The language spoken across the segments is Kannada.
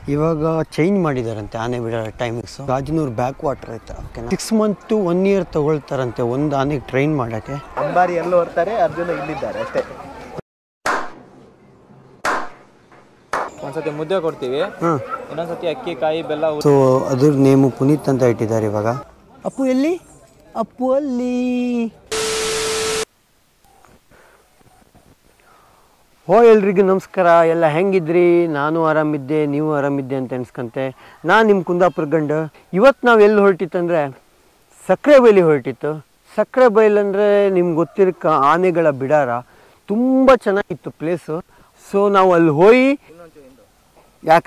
ಇವಾಗ ಚೇಂಜ್ ಮಾಡಿದಾರಂತೆ ಆನೆ ಬಿಡೋ ಟೈಮಿಂಗ್ಸ್ ಗಾಜನೂರು ಬ್ಯಾಕ್ ವಾಟರ್ ಐತೆ ಓಕೆನಾ six month to one year ತಗೊಳ್ತಾರಂತೆ ಒಂದು ಆನೆಗೆ ಟ್ರೈನ್ ಮಾಡೋಕ್ಕೆ ಅಂಬಾರಿ ಎಲ್ಲೋ ಹೊರ್ತಾರೆ ಅರ್ಜುನ ಇಲ್ಲಿದ್ದಾರೆ ಅಷ್ಟೇ ಒಂದ್ಸತಿ ಮುದ್ದೆ ಕೊಡ್ತೀವಿ ಹಾಂ ಇನ್ನೊಂದ್ಸತಿ ಅಕ್ಕಿ ಕಾಯಿ ಬೆಲ್ಲ ಉ- ಸೊ ಅದ್ರ ನೇಮು ಪುನೀತ್ ಅಂತ ಇಟ್ಟಿದ್ದಾರೆ ಇವಾಗ ಅಪ್ಪು ಎಲ್ಲಿ ಅಪ್ಪು ಅಲ್ಲಿ ಹೋ ಎಲ್ರಿಗೂ ನಮಸ್ಕಾರ ಎಲ್ಲ ಹೆಂಗಿದ್ರಿ ನಾನು ಆರಾಮಿದ್ದೆ ನೀವು ಆರಾಮಿದ್ದೆ ಅಂತ ಎಣಿಸ್ಕಂತೆ ನಾನು ನಿಮ್ಮ ಕುಂದಾಪುರ ಗಂಡು ಇವತ್ತು ನಾವು ಎಲ್ಲಿ ಹೊರಟಿತ್ತಂದರೆ ಸಕ್ಕರೆ ಬೈಲಿ ಹೊರಟಿತ್ತು ಸಕ್ಕರೆ ಬೈಲಂದರೆ ನಿಮ್ಗೆ ಗೊತ್ತಿರಕ ಆನೆಗಳ ಬಿಡಾರ ತುಂಬ ಚೆನ್ನಾಗಿತ್ತು ಪ್ಲೇಸು ಸೊ ನಾವು ಅಲ್ಲಿ ಹೋಗಿ ಯಾಕ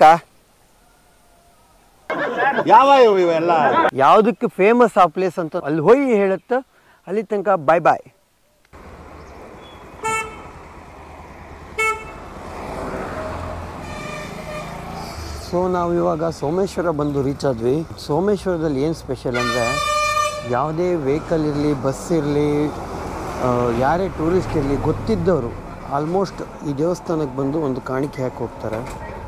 ಯಾವ ಇವೆಲ್ಲ ಯಾವುದಕ್ಕೆ ಫೇಮಸ್ ಆ ಪ್ಲೇಸ್ ಅಂತ ಅಲ್ಲಿ ಹೋಗಿ ಹೇಳುತ್ತೆ ಅಲ್ಲಿ ತನಕ ಬಾಯ್ ಬಾಯ್ ಸೊ ನಾವು ಇವಾಗ ಸೋಮೇಶ್ವರ ಬಂದು ರೀಚ್ ಆದ್ವಿ ಸೋಮೇಶ್ವರದಲ್ಲಿ ಏನು ಸ್ಪೆಷಲ್ ಅಂದರೆ ಯಾವುದೇ ವೆಹಿಕಲ್ ಇರಲಿ ಬಸ್ ಇರಲಿ ಯಾರೇ ಟೂರಿಸ್ಟ್ ಇರಲಿ ಗೊತ್ತಿದ್ದವರು ಆಲ್ಮೋಸ್ಟ್ ಈ ದೇವಸ್ಥಾನಕ್ಕೆ ಬಂದು ಒಂದು ಕಾಣಿಕೆ ಹಾಕಿ ಹೋಗ್ತಾರೆ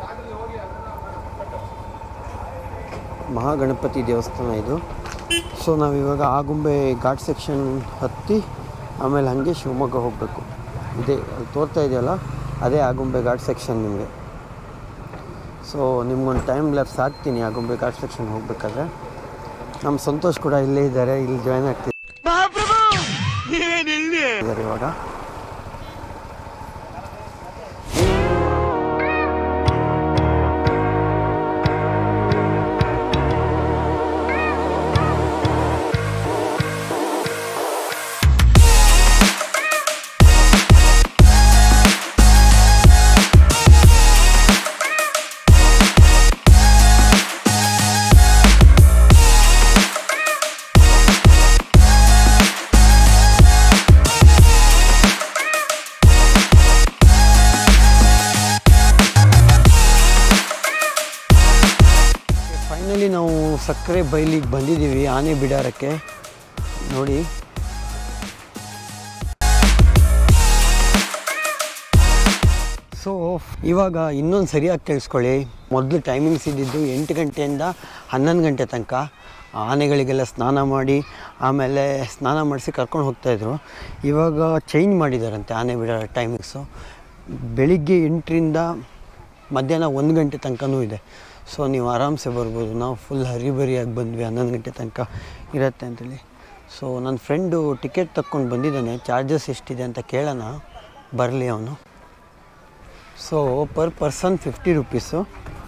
ಮಹಾಗಣಪತಿ ದೇವಸ್ಥಾನ ಇದು ಸೊ ನಾವಿವಾಗ ಆಗುಂಬೆ ಘಾಟ್ ಸೆಕ್ಷನ್ ಹತ್ತಿ ಆಮೇಲೆ ಹಾಗೆ ಶಿವಮೊಗ್ಗ ಹೋಗಬೇಕು ಇದೇ ಅಲ್ಲಿ ತೋರ್ತಾ ಇದೆಯಲ್ಲ ಅದೇ ಆಗುಂಬೆ ಘಾಟ್ ಸೆಕ್ಷನ್ ನಿಮಗೆ ಸೊ ನಿಮ್ಗೊಂದು ಟೈಮ್ ಲ್ಯಾಬ್ಸ್ ಹಾಕ್ತೀನಿ ಆಗುಂಬೆ ಘಾಟ್ ಸೆಕ್ಷನ್ ಹೋಗ್ಬೇಕಾದ್ರೆ ನಮ್ಮ ಸಂತೋಷ್ ಕೂಡ ಇಲ್ಲೇ ಇದ್ದಾರೆ ಇಲ್ಲಿ ಜಾಯ್ನ್ ಆಗ್ತಿದ್ದಾರೆ ಇವಾಗ ಫೈನಲಿ ನಾವು ಸಕ್ಕರೆ ಬೈಲಿಗೆ ಬಂದಿದ್ದೀವಿ ಆನೆ ಬಿಡಾರಕ್ಕೆ ನೋಡಿ ಸೊ ಇವಾಗ ಇನ್ನೊಂದು ಸರಿಯಾಗಿ ಕೇಳಿಸ್ಕೊಳ್ಳಿ ಮೊದಲು ಟೈಮಿಂಗ್ಸ್ ಇದ್ದಿದ್ದು ಎಂಟು ಗಂಟೆಯಿಂದ ಹನ್ನೊಂದು ಗಂಟೆ ತನಕ ಆನೆಗಳಿಗೆಲ್ಲ ಸ್ನಾನ ಮಾಡಿ ಆಮೇಲೆ ಸ್ನಾನ ಮಾಡಿಸಿ ಕರ್ಕೊಂಡು ಹೋಗ್ತಾಯಿದ್ರು ಇವಾಗ ಚೇಂಜ್ ಮಾಡಿದಾರಂತೆ ಆನೆ ಬಿಡೋ ಟೈಮಿಂಗ್ಸು ಬೆಳಿಗ್ಗೆ ಎಂಟರಿಂದ ಮಧ್ಯಾಹ್ನ ಒಂದು ಗಂಟೆ ತನಕನೂ ಇದೆ ಸೊ ನೀವು ಆರಾಮ್ಸೆ ಬರ್ಬೋದು ನಾವು ಫುಲ್ ಹರಿಬರಿಯಾಗಿ ಬಂದ್ವಿ ಹನ್ನೊಂದು ಗಂಟೆ ತನಕ ಇರುತ್ತೆ ಅಂತೇಳಿ ಸೊ ನನ್ನ ಫ್ರೆಂಡು ಟಿಕೆಟ್ ತಕ್ಕೊಂಡು ಬಂದಿದ್ದಾನೆ ಚಾರ್ಜಸ್ ಎಷ್ಟಿದೆ ಅಂತ ಕೇಳೋಣ ಬರಲಿ ಅವನು so per person fifty rupees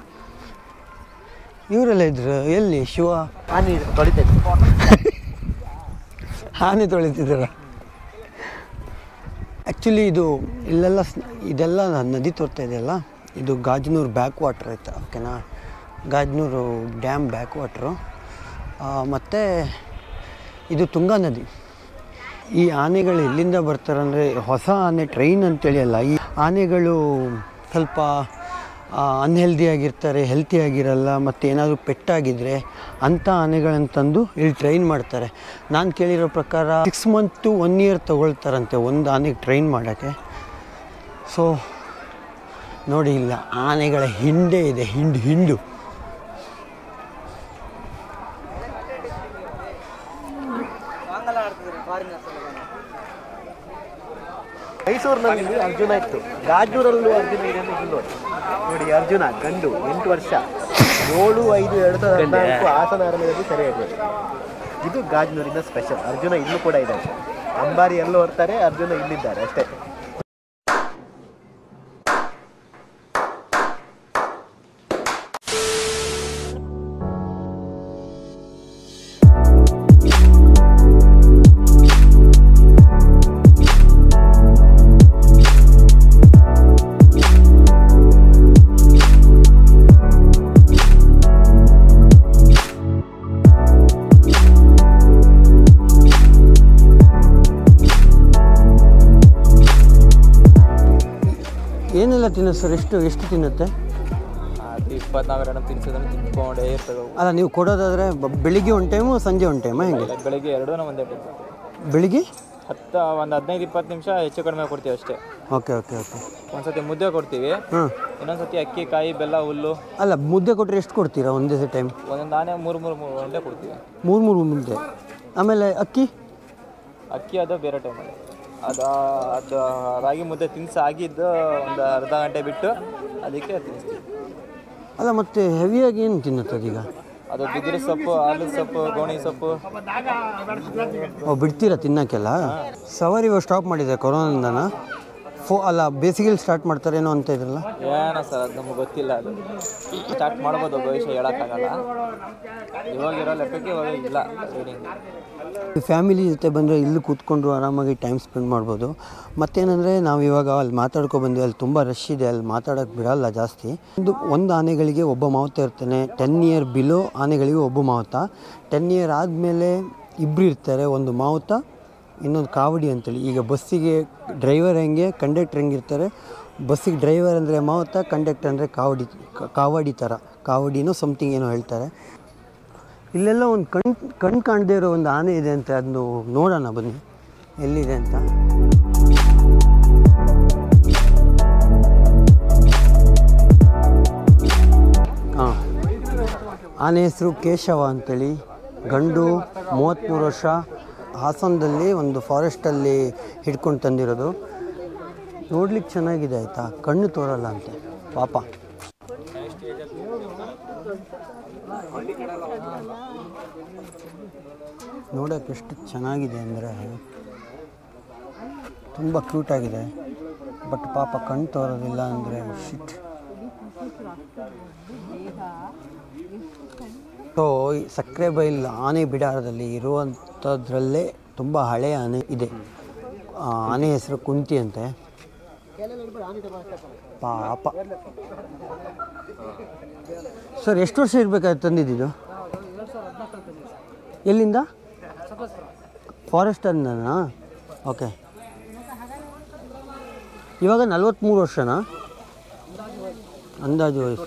ಇವರೆಲ್ಲ ಇದ್ರು ಎಲ್ಲಿ ಶಿವ ಆನೆ ತೊಳಿತೈತೆ ಆನೆ ತೊಳಿತಿದ್ದಾರ ಆ್ಯಕ್ಚುಲಿ ಇದು ಇಲ್ಲೆಲ್ಲ ಸ್ನ- ಇದೆಲ್ಲ ನದಿ ತೋರ್ತಾ ಇದೆಯಲ್ಲ ಇದು ಗಾಜನೂರು ಬ್ಯಾಕ್ ವಾಟ್ರ್ ಐತೆ ಓಕೆನಾ ಗಾಜನೂರು ಡ್ಯಾಮ್ ಬ್ಯಾಕ್ ವಾಟ್ರು ಮತ್ತು ಇದು ತುಂಗಾ ನದಿ ಈ ಆನೆಗಳು ಎಲ್ಲಿಂದ ಬರ್ತಾರಂದರೆ ಹೊಸ ಆನೆ ಟ್ರೈನ್ ಅಂತೇಳಿ ಅಲ್ಲ ಈ ಆನೆಗಳು ಸ್ವಲ್ಪ ಅನ್ಹೆಲ್ದಿ ಆಗಿರ್ತಾರೆ ಹೆಲ್ತಿ ಆಗಿರಲ್ಲ ಮತ್ತು ಏನಾದರೂ ಪೆಟ್ಟಾಗಿದ್ದರೆ ಅಂಥ ಆನೆಗಳನ್ನು ತಂದು ಇಲ್ಲಿ ಟ್ರೈನ್ ಮಾಡ್ತಾರೆ ನಾನು ಕೇಳಿರೋ ಪ್ರಕಾರ six month to one year ತೊಗೊಳ್ತಾರಂತೆ ಒಂದು ಆನೆಗೆ ಟ್ರೈನ್ ಮಾಡೋಕ್ಕೆ ಸೊ ನೋಡಿ ಇಲ್ಲ ಆನೆಗಳ ಹಿಂಡೆ ಇದೆ ಹಿಂಡು ಹಿಂಡು ಮೈಸೂರಿನಲ್ಲಿ ಅರ್ಜುನ ಇತ್ತು ಗಾಜೂರಲ್ಲೂ ಅರ್ಜುನ ಇದೆ ಅಂತ ಇಲ್ಲಿ ನೋಡಿ ನೋಡಿ ಅರ್ಜುನ ಗಂಡು ಎಂಟು ವರ್ಷ ಏಳು ಐದು ಎರಡು ಸಾವಿರದ ಹದಿನಾಲ್ಕು ಹಾಸನ ಅರಣ್ಯದಲ್ಲಿ ಸೆರೆ ಹಿಡಿಯೋದು ಇದು ಗಾಜನೂರಿನ ಸ್ಪೆಷಲ್ ಅರ್ಜುನ ಇಲ್ಲೂ ಕೂಡ ಇದೆ ಅಂಬಾರಿ ಎಲ್ಲೋ ಹೊರ್ತಾರೆ ಅರ್ಜುನ ಇಲ್ಲಿದ್ದಾರೆ ಅಷ್ಟೇ ಏನೆಲ್ಲ ತಿನ್ನೋ ಸರ್ ಎಷ್ಟು ಎಷ್ಟು ತಿನ್ನುತ್ತೆ ಅದು ಇಪ್ಪತ್ನಾಲ್ಕು ಗಂಟೆ ತಿನ್ಸೋದನ್ನು ತಿನ್ಕೊಂಡೇ ಇರ್ತವೆ ಅವು. ಅಲ್ಲ ನೀವು ಕೊಡೋದಾದರೆ ಬೆಳಿಗ್ಗೆ ಒಂದು ಟೈಮು ಸಂಜೆ ಒಂದು ಟೈಮಾ ಹೆಂಗೆ ಬೆಳಗ್ಗೆ ಎರಡೂ ಒಂದೇ ಟೈಮ್ ಬೆಳಿಗ್ಗೆ ಹತ್ತು ಒಂದು ಹದಿನೈದು ಇಪ್ಪತ್ತು ನಿಮಿಷ ಹೆಚ್ಚು ಕಡಿಮೆ ಕೊಡ್ತೀವಿ ಅಷ್ಟೇ ಓಕೆ ಓಕೆ ಓಕೆ ಒಂದ್ಸತಿ ಮುದ್ದೆ ಕೊಡ್ತೀವಿ ಹಾಂ ಇನ್ನೊಂದ್ಸತಿ ಅಕ್ಕಿ ಕಾಯಿ ಬೆಲ್ಲ ಹುಲ್ಲು ಅಲ್ಲ ಮುದ್ದೆ ಕೊಟ್ಟರೆ ಎಷ್ಟು ಕೊಡ್ತೀರಾ ಒಂದೇ ಟೈಮ್ ಒಂದೊಂದು ಆನೆ ಮೂರು ಮೂರು ಮೂರು ಗಂಟೆ ಕೊಡ್ತೀವಿ ಮೂರು ಮೂರು ಮುದ್ದೆ ಆಮೇಲೆ ಅಕ್ಕಿ ಅಕ್ಕಿ ಅದು ಬೇರೆ ಟೈಮಲ್ಲಿ ಅದು ಅದು ರಾಗಿ ಮುದ್ದೆ ತಿನ್ಸಿ ಆಗಿದ್ದು ಒಂದು ಅರ್ಧ ಗಂಟೆ ಬಿಟ್ಟು ಅದಕ್ಕೆ ತಿನ್ನಿಸ್ತೀವಿ ಅಲ್ಲ ಮತ್ತು ಹೆವಿಯಾಗಿ ಏನು ತಿನ್ನುತ್ತೆ ಅದೀಗ ಅದು ಬಿದಿರು ಸೊಪ್ಪು ಆಲದ ಸೊಪ್ಪು ಗೋಣಿ ಸೊಪ್ಪು ಓ ಬಿಡ್ತೀರಾ ತಿನ್ನೋಕ್ಕೆಲ್ಲ ಸವಾರಿ ಇವಾಗ ಸ್ಟಾಪ್ ಮಾಡಿದೆ ಕೊರೋನಾದಿಂದನ ಫೋ ಅಲ್ಲ ಬೇಸಿಗೆಲಿ ಸ್ಟಾರ್ಟ್ ಮಾಡ್ತಾರೇನೋ ಅಂತ ಇದ್ರಲ್ಲ ಏನೋ ಸರ್ ಅದು ನಮ್ಗೆ ಗೊತ್ತಿಲ್ಲ ಅದು ಸ್ಟಾರ್ಟ್ ಮಾಡ್ಬೋದು ಭವಿಷ್ಯ ಹೇಳೋಕ್ಕಾಗಲ್ಲ ಇವಾಗಿರೋ ಲೆಕ್ಕಕ್ಕೆ ಇವಾಗ ಇಲ್ಲ ರೀಡಿಂಗ್ ಫ್ಯಾಮಿಲಿ ಜೊತೆ ಬಂದರೆ ಇಲ್ಲಿ ಕೂತ್ಕೊಂಡು ಆರಾಮಾಗಿ ಟೈಮ್ ಸ್ಪೆಂಡ್ ಮಾಡ್ಬೋದು ಮತ್ತೇನೆಂದರೆ ನಾವು ಇವಾಗ ಅಲ್ಲಿ ಮಾತಾಡ್ಕೊ ಬಂದ್ವಿ ಅಲ್ಲಿ ತುಂಬ ರಶ್ ಇದೆ ಅಲ್ಲಿ ಮಾತಾಡೋಕ್ಕೆ ಬಿಡಲ್ಲ ಜಾಸ್ತಿ ಒಂದು ಒಂದು ಆನೆಗಳಿಗೆ ಒಬ್ಬ ಮಾವತ ಇರ್ತಾನೆ ಟೆನ್ ಇಯರ್ ಬಿಲೋ ಆನೆಗಳಿಗೆ ಒಬ್ಬ ಮಾವತ ಟೆನ್ ಇಯರ್ ಆದಮೇಲೆ ಇಬ್ಬರು ಇರ್ತಾರೆ ಒಂದು ಮಾವತ ಇನ್ನೊಂದು ಕಾವಡಿ ಅಂತೇಳಿ ಈಗ ಬಸ್ಸಿಗೆ ಡ್ರೈವರ್ ಹೆಂಗೆ ಕಂಡಕ್ಟರ್ ಹೆಂಗಿರ್ತಾರೆ ಬಸ್ಸಿಗೆ ಡ್ರೈವರ್ ಅಂದರೆ ಮಾವತ ಕಂಡಕ್ಟರ್ ಅಂದರೆ ಕಾವಡಿ ಕ- ಕಾವಡಿ ಥರ ಕಾವಡಿನೋ ಸಮಥಿಂಗ್ ಏನೋ ಹೇಳ್ತಾರೆ ಇಲ್ಲೆಲ್ಲ ಒಂದು ಕಣ್ ಕಣ್ ಕಾಣದೇ ಇರೋ ಒಂದು ಆನೆ ಇದೆ ಅಂತ ಅದನ್ನು ನೋಡೋಣ ಬನ್ನಿ ಎಲ್ಲಿದೆ ಅಂತ ಹಾಂ ಆನೆ ಹೆಸರು ಕೇಶವ ಅಂತೇಳಿ ಗಂಡು ಮೂವತ್ತ್ಮೂರು ವರ್ಷ ಹಾಸನದಲ್ಲಿ ಒಂದು ಫಾರೆಸ್ಟಲ್ಲಿ ಹಿಡ್ಕೊಂಡು ತಂದಿರೋದು ನೋಡ್ಲಿಕ್ಕೆ ಚೆನ್ನಾಗಿದೆ ಆಯಿತಾ ಕಣ್ಣು ತೋರಲ್ಲ ಅಂತೆ ಪಾಪ ನೋಡೋಕೆ ಎಷ್ಟು ಚೆನ್ನಾಗಿದೆ ಅಂದರೆ ತುಂಬ ಕ್ಯೂಟಾಗಿದೆ ಬಟ್ ಪಾಪ ಕಣ್ಣು ತೋರೋದಿಲ್ಲ ಅಂದರೆ ಶಿಟ್ ಸೊ ಈ ಸಕ್ಕರೆ ಬೈಲ್ ಆನೆ ಬಿಡಾರದಲ್ಲಿ ಇರುವಂಥದ್ರಲ್ಲೇ ತುಂಬ ಹಳೆಯ ಆನೆ ಇದೆ ಆ ಆನೆ ಹೆಸರು ಕುಂತಿ ಅಂತೆ ಪಾಪ ಸರ್ ಎಷ್ಟು ವರ್ಷ ಇರಬೇಕಾದ್ರೆ ತಂದಿದ್ದು ಎಲ್ಲಿಂದ ಫಾರೆಸ್ಟ್ ಅಂದನಾ ಓಕೆ ಇವಾಗ ನಲ್ವತ್ತ್ಮೂರು ವರ್ಷನಾ ಅಂದಾಜು ವಯಸ್ಸು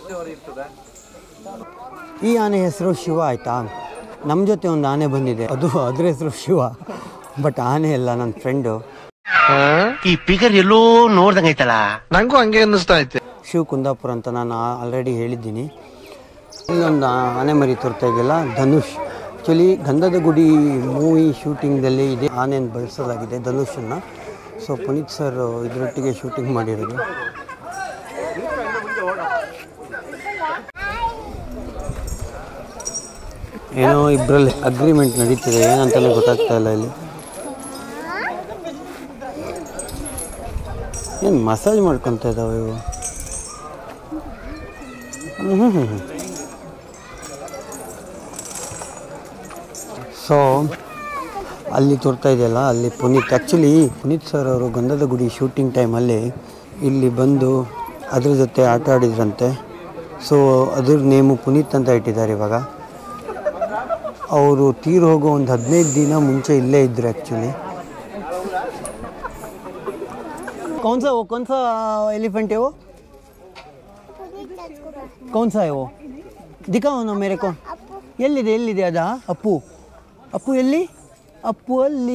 ಈ ಆನೆ ಹೆಸರು ಶಿವ ಆಯಿತಾ ನಮ್ಮ ಜೊತೆ ಒಂದು ಆನೆ ಬಂದಿದೆ ಅದು ಅದ್ರ ಹೆಸರು ಶಿವ ಬಟ್ ಆನೆ ಅಲ್ಲ ನನ್ನ ಫ್ರೆಂಡು ಈ ಫಿಗರ್ ಎಲ್ಲೋ ನೋಡ್ದಂಗೈತಲ್ಲ ನಂಗೂ ಹಂಗೆ ಅನ್ನಿಸ್ತಾ ಐತೆ ಶಿವ್ ಕುಂದಾಪುರ ಅಂತ ನಾನು ಆಲ್ರೆಡಿ ಹೇಳಿದ್ದೀನಿ ಇಲ್ಲೊಂದು ಆನೆ ಮರಿ ತೋರ್ತಾ ಇದೆಯಲ್ಲ ಧನುಷ್ ಆ್ಯಕ್ಚುಲಿ ಗಂಧದ ಗುಡಿ ಮೂವಿ ಶೂಟಿಂಗ್ದಲ್ಲಿ ಇದೆ ಆನೆಯನ್ನು ಬಳಸಲಾಗಿದೆ ಧನುಷನ್ನು ಸೊ ಪುನೀತ್ ಸರ್ ಇದರೊಟ್ಟಿಗೆ ಶೂಟಿಂಗ್ ಮಾಡಿರೋದು ಏನೋ ಇಬ್ಬರಲ್ಲಿ ಅಗ್ರಿಮೆಂಟ್ ನಡೀತಿದೆ ಏನಂತಲೇ ಗೊತ್ತಾಗ್ತಾ ಇಲ್ಲ ಇಲ್ಲಿ ಏನು ಮಸಾಜ್ ಮಾಡ್ಕೊತ ಇದ್ದಾವೆ ಇವು ಹ್ಞೂ ಹ್ಞೂ ಹ್ಞೂ ಸೊ ಅಲ್ಲಿ ತೋರ್ತಾ ಇದೆಯಲ್ಲ ಅಲ್ಲಿ ಪುನೀತ್ ಆ್ಯಕ್ಚುಲಿ ಪುನೀತ್ ಸರ್ ಅವರು ಗಂಧದ ಗುಡಿ ಶೂಟಿಂಗ್ ಟೈಮಲ್ಲಿ ಇಲ್ಲಿ ಬಂದು ಅದ್ರ ಜೊತೆ ಆಟ ಆಡಿದ್ರಂತೆ ಸೊ ಅದ್ರ ನೇಮು ಪುನೀತ್ ಅಂತ ಇಟ್ಟಿದ್ದಾರೆ ಇವಾಗ ಅವರು ತೀರು ಹೋಗೋ ಒಂದು ಹದಿನೈದು ದಿನ ಮುಂಚೆ ಇಲ್ಲೇ ಇದ್ದರು ಆ್ಯಕ್ಚುಲಿ कौन सा वो कौन सा एलिफेंट है वो कौन सा है वो दिखाओ ना मेरे को ಎಲ್ಲಿದೆ ಎಲ್ಲಿದೆ ಅದಾ ಅಪ್ಪು ಅಪ್ಪು ಎಲ್ಲಿ ಅಪ್ಪು ಅಲ್ಲಿ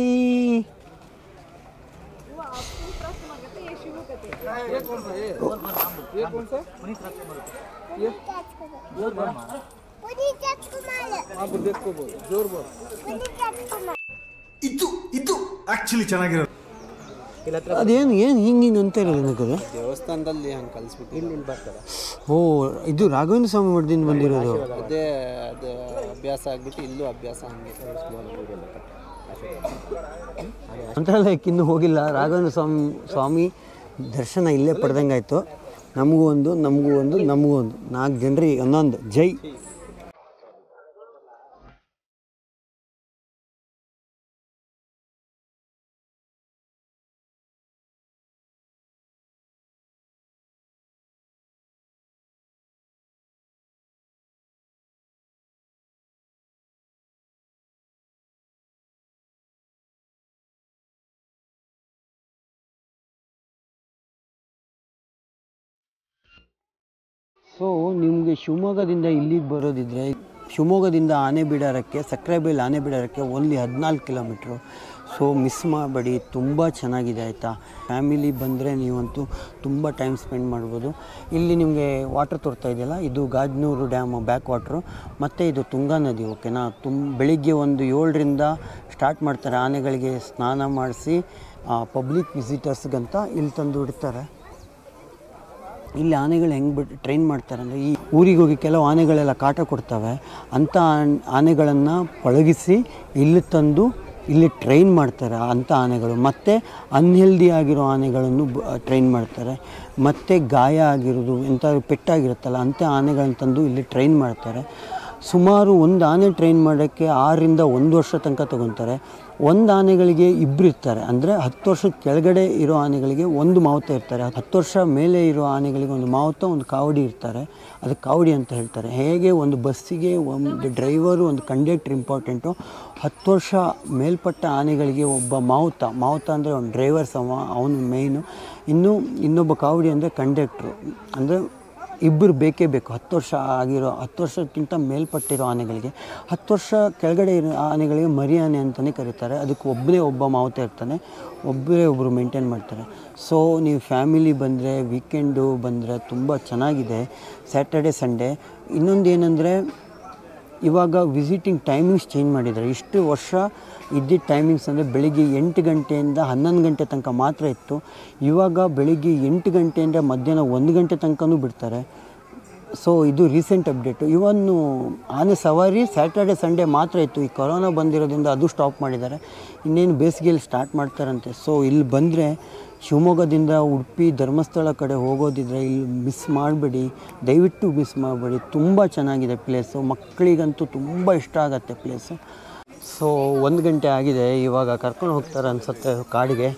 ಇದು ಇದು ಆಕ್ಚುಲಿ ಚೆನ್ನಾಗಿರೋದು ಅದೇನು ಏನು ಹಿಂಗೆ ಹಿಂಗೆ ಅಂತ ಇರೋದು ನನಗದು ದೇವಸ್ಥಾನದಲ್ಲಿ ಹಂಗೆ ಕಲಿಸ್ಬಿಟ್ಟು ಇಲ್ಲಿ ಇಲ್ಲಿ ಬರ್ತಾರೆ ಓ ಇದು ರಾಘವೇಂದ್ರ ಸ್ವಾಮಿ ಮಠದಿಂದ ಬಂದಿರೋದು ಅದೇ ಅದು ಅಭ್ಯಾಸ ಆಗ್ಬಿಟ್ಟು ಇಲ್ಲೂ ಅಭ್ಯಾಸ ಹಂಗೆ ಮಂತ್ರಾಲಯಕ್ಕೆ ಇನ್ನೂ ಹೋಗಿಲ್ಲ ರಾಘವೇಂದ್ರ ಸ್ವಾಮಿ ಸ್ವಾಮಿ ದರ್ಶನ ಇಲ್ಲೇ ಪಡೆದಂಗಾಯ್ತು ನಮಗೂ ಒಂದು ನಮಗೂ ಒಂದು ನಮಗೂ ಒಂದು ನಾಲ್ಕು ಜನರಿಗೆ ಒಂದೊಂದು ಜೈ ಸೊ ನಿಮಗೆ ಶಿವಮೊಗ್ಗದಿಂದ ಇಲ್ಲಿಗೆ ಬರೋದಿದ್ರೆ ಶಿವಮೊಗ್ಗದಿಂದ ಆನೆ ಬಿಡಾರಕ್ಕೆ ಸಕ್ಕರೆಬೈಲ್ ಆನೆ ಬಿಡಾರಕ್ಕೆ ಓನ್ಲಿ ಹದಿನಾಲ್ಕು ಕಿಲೋಮೀಟ್ರು ಸೊ ಮಿಸ್ ಮಾಡಬೇಡಿ ತುಂಬ ಚೆನ್ನಾಗಿದೆ ಆಯಿತಾ ಫ್ಯಾಮಿಲಿ ಬಂದರೆ ನೀವಂತೂ ತುಂಬ ಟೈಮ್ ಸ್ಪೆಂಡ್ ಮಾಡ್ಬೋದು ಇಲ್ಲಿ ನಿಮಗೆ ವಾಟರ್ ತೋರ್ತಾ ಇದೆಯಲ್ಲ ಇದು ಗಾಜನೂರು ಡ್ಯಾಮ್ ಬ್ಯಾಕ್ ವಾಟ್ರು ಮತ್ತು ಇದು ತುಂಗಾ ನದಿ ಓಕೆನಾ ತುಂಬ ಬೆಳಿಗ್ಗೆ ಒಂದು ಏಳರಿಂದ ಸ್ಟಾರ್ಟ್ ಮಾಡ್ತಾರೆ ಆನೆಗಳಿಗೆ ಸ್ನಾನ ಮಾಡಿಸಿ ಪಬ್ಲಿಕ್ ವಿಸಿಟರ್ಸ್ಗಂತ ಇಲ್ಲಿ ತಂದು ಇಡ್ತಾರೆ ಇಲ್ಲಿ ಆನೆಗಳು ಹೆಂಗೆ ಬಿಟ್ಟು ಟ್ರೈನ್ ಮಾಡ್ತಾರೆ ಅಂದರೆ ಈ ಊರಿಗೆ ಹೋಗಿ ಕೆಲವು ಆನೆಗಳೆಲ್ಲ ಕಾಟ ಕೊಡ್ತವೆ ಅಂಥ ಆನ್- ಆನೆಗಳನ್ನು ಪಳಗಿಸಿ ಇಲ್ಲಿ ತಂದು ಇಲ್ಲಿ ಟ್ರೈನ್ ಮಾಡ್ತಾರೆ ಅಂಥ ಆನೆಗಳು ಮತ್ತು ಅನ್ಹೆಲ್ದಿ ಆಗಿರೋ ಆನೆಗಳನ್ನು ಟ್ರೈನ್ ಮಾಡ್ತಾರೆ ಮತ್ತು ಗಾಯ ಆಗಿರೋದು ಎಂಥಾದ್ರು ಪೆಟ್ಟಾಗಿರುತ್ತಲ್ಲ ಅಂಥ ಆನೆಗಳನ್ನು ತಂದು ಇಲ್ಲಿ ಟ್ರೈನ್ ಮಾಡ್ತಾರೆ ಸುಮಾರು ಒಂದು ಆನೆ ಟ್ರೈನ್ ಮಾಡೋಕ್ಕೆ ಆರರಿಂದ ಒಂದು ವರ್ಷ ತನಕ ತಗೊತಾರೆ ಒಂದು ಆನೆಗಳಿಗೆ ಇಬ್ಬರು ಇರ್ತಾರೆ ಅಂದರೆ ಹತ್ತು ವರ್ಷದ ಕೆಳಗಡೆ ಇರೋ ಆನೆಗಳಿಗೆ ಒಂದು ಮಾವುತ ಇರ್ತಾರೆ ಹತ್ತು ವರ್ಷ ಮೇಲೆ ಇರೋ ಆನೆಗಳಿಗೆ ಒಂದು ಮಾವುತ ಒಂದು ಕಾವಡಿ ಇರ್ತಾರೆ ಅದಕ್ಕೆ ಕಾವಡಿ ಅಂತ ಹೇಳ್ತಾರೆ ಹೇಗೆ ಒಂದು ಬಸ್ಸಿಗೆ ಒಂದು ಡ್ರೈವರು ಒಂದು ಕಂಡಕ್ಟ್ರ್ ಇಂಪಾರ್ಟೆಂಟು ಹತ್ತು ವರ್ಷ ಮೇಲ್ಪಟ್ಟ ಆನೆಗಳಿಗೆ ಒಬ್ಬ ಮಾವುತ ಮಾವುತ ಅಂದರೆ ಒಂದು ಡ್ರೈವರ್ ಸಮ ಅವನು ಮೇಯ್ನು ಇನ್ನು ಇನ್ನೊಬ್ಬ ಕಾವಡಿ ಅಂದರೆ ಕಂಡಕ್ಟ್ರು ಅಂದರೆ ಇಬ್ಬರು ಬೇಕೇ ಬೇಕು ಹತ್ತು ವರ್ಷ ಆಗಿರೋ ಹತ್ತು ವರ್ಷಕ್ಕಿಂತ ಮೇಲ್ಪಟ್ಟಿರೋ ಆನೆಗಳಿಗೆ ಹತ್ತು ವರ್ಷ ಕೆಳಗಡೆ ಇರೋ ಆನೆಗಳಿಗೆ ಮರಿ ಆನೆ ಅಂತಲೇ ಕರೀತಾರೆ ಅದಕ್ಕೆ ಒಬ್ಬನೇ ಒಬ್ಬ ಮಾವುತ ಇರ್ತಾನೆ ಒಬ್ಬರೇ ಒಬ್ಬರು ಮೇಂಟೈನ್ ಮಾಡ್ತಾರೆ ಸೊ ನೀವು ಫ್ಯಾಮಿಲಿ ಬಂದರೆ ವೀಕೆಂಡು ಬಂದರೆ ತುಂಬ ಚೆನ್ನಾಗಿದೆ ಸ್ಯಾಟರ್ಡೆ ಸಂಡೇ ಇನ್ನೊಂದು ಏನಂದರೆ ಇವಾಗ ವಿಸಿಟಿಂಗ್ ಟೈಮಿಂಗ್ಸ್ ಚೇಂಜ್ ಮಾಡಿದ್ದಾರೆ ಇಷ್ಟು ವರ್ಷ ಇದ್ದಿದ್ದ ಟೈಮಿಂಗ್ಸ್ ಅಂದರೆ ಬೆಳಿಗ್ಗೆ ಎಂಟು ಗಂಟೆಯಿಂದ ಹನ್ನೊಂದು ಗಂಟೆ ತನಕ ಮಾತ್ರ ಇತ್ತು ಇವಾಗ ಬೆಳಿಗ್ಗೆ ಎಂಟು ಗಂಟೆಯಿಂದ ಮಧ್ಯಾಹ್ನ ಒಂದು ಗಂಟೆ ತನಕನೂ ಬಿಡ್ತಾರೆ ಸೊ ಇದು ರೀಸೆಂಟ್ ಅಪ್ಡೇಟು ಇವನ್ನು ಆನೆ ಸವಾರಿ ಸ್ಯಾಟರ್ಡೆ ಸಂಡೇ ಮಾತ್ರ ಇತ್ತು ಈ ಕೊರೋನಾ ಬಂದಿರೋದ್ರಿಂದ ಅದು ಸ್ಟಾಪ್ ಮಾಡಿದ್ದಾರೆ ಇನ್ನೇನು ಬೇಸಿಗೆಯಲ್ಲಿ ಸ್ಟಾರ್ಟ್ ಮಾಡ್ತಾರಂತೆ ಸೊ ಇಲ್ಲಿ ಬಂದರೆ ಶಿವಮೊಗ್ಗದಿಂದ ಉಡುಪಿ ಧರ್ಮಸ್ಥಳ ಕಡೆ ಹೋಗೋದಿದ್ರೆ ಇಲ್ಲಿ ಮಿಸ್ ಮಾಡಬೇಡಿ ದಯವಿಟ್ಟು ಮಿಸ್ ಮಾಡಬೇಡಿ ತುಂಬ ಚೆನ್ನಾಗಿದೆ ಪ್ಲೇಸು ಮಕ್ಕಳಿಗಂತೂ ತುಂಬ ಇಷ್ಟ ಆಗತ್ತೆ ಪ್ಲೇಸು ಸೊ ಒಂದು ಗಂಟೆ ಆಗಿದೆ ಇವಾಗ ಕರ್ಕೊಂಡು ಹೋಗ್ತಾರೆ ಅನ್ಸುತ್ತೆ ಕಾಡಿಗೆ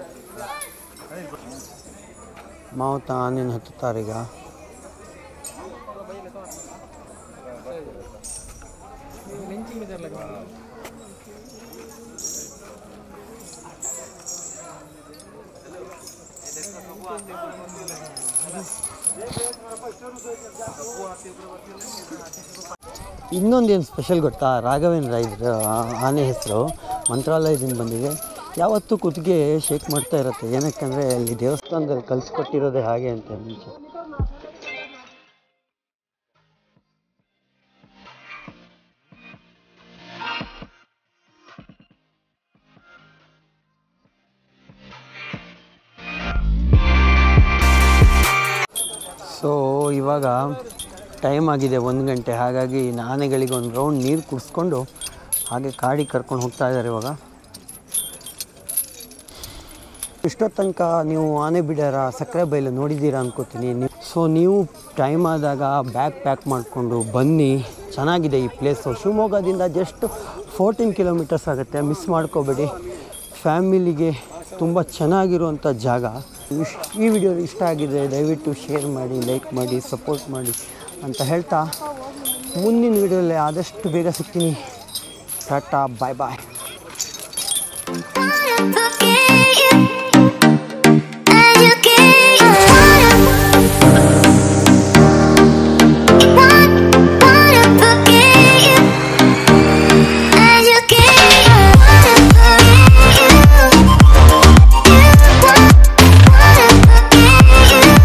ಮಾವುತ ಆನೆನ ಹತ್ತುತ್ತಾರೀಗ ಇನ್ನೊಂದೇನು ಸ್ಪೆಷಲ್ ಗೊತ್ತಾ ರಾಘವೇಂದ್ರ ಇದ್ರ ಆನೆ ಹೆಸರು ಮಂತ್ರಾಲಯದಿಂದ ಬಂದಿದೆ ಯಾವತ್ತೂ ಕುತ್ತಿಗೆ ಶೇಕ್ ಮಾಡ್ತಾ ಇರುತ್ತೆ ಏನಕ್ಕಂದರೆ ಅಲ್ಲಿ ದೇವಸ್ಥಾನದಲ್ಲಿ ಕಲಿಸ್ಕೊಟ್ಟಿರೋದೇ ಹಾಗೆ ಅಂತ ಮುಂಚೆ ಸೊ ಇವಾಗ ಟೈಮ್ ಆಗಿದೆ ಒಂದು ಗಂಟೆ ಹಾಗಾಗಿ ಆನೆಗಳಿಗೆ ಒಂದು ರೌಂಡ್ ನೀರು ಕುಡಿಸ್ಕೊಂಡು ಹಾಗೆ ಕಾಡಿಗೆ ಕರ್ಕೊಂಡು ಹೋಗ್ತಾ ಇದ್ದಾರೆ ಇವಾಗ ಇಷ್ಟೊತ್ತು ತನಕ ನೀವು ಆನೆ ಬಿಡಾರ ಸಕ್ಕರೆ ಬೈಲು ನೋಡಿದ್ದೀರಾ ಅನ್ಕೋತೀನಿ ನೀವು ಸೊ ನೀವು ಟೈಮ್ ಆದಾಗ ಬ್ಯಾಗ್ ಪ್ಯಾಕ್ ಮಾಡಿಕೊಂಡು ಬನ್ನಿ ಚೆನ್ನಾಗಿದೆ ಈ ಪ್ಲೇಸು ಶಿವಮೊಗ್ಗದಿಂದ ಜಸ್ಟ್ ಫೋರ್ಟೀನ್ ಕಿಲೋಮೀಟರ್ಸ್ ಆಗುತ್ತೆ ಮಿಸ್ ಮಾಡ್ಕೋಬೇಡಿ ಫ್ಯಾಮಿಲಿಗೆ ತುಂಬ ಚೆನ್ನಾಗಿರುವಂಥ ಜಾಗ ಇಶ್- ಈ ವಿಡಿಯೋ ಇಷ್ಟ ಆಗಿದೆ ದಯವಿಟ್ಟು ಶೇರ್ ಮಾಡಿ ಲೈಕ್ ಮಾಡಿ ಸಪೋರ್ಟ್ ಮಾಡಿ ಅಂತ ಹೇಳ್ತಾ ಮುಂದಿನ ವಿಡಿಯೋಲ್ಲಿ ಆದಷ್ಟು ಬೇಗ ಸಿಗ್ತೀನಿ ಟಾಟಾ ಬಾಯ್ ಬಾಯ್ Yeah.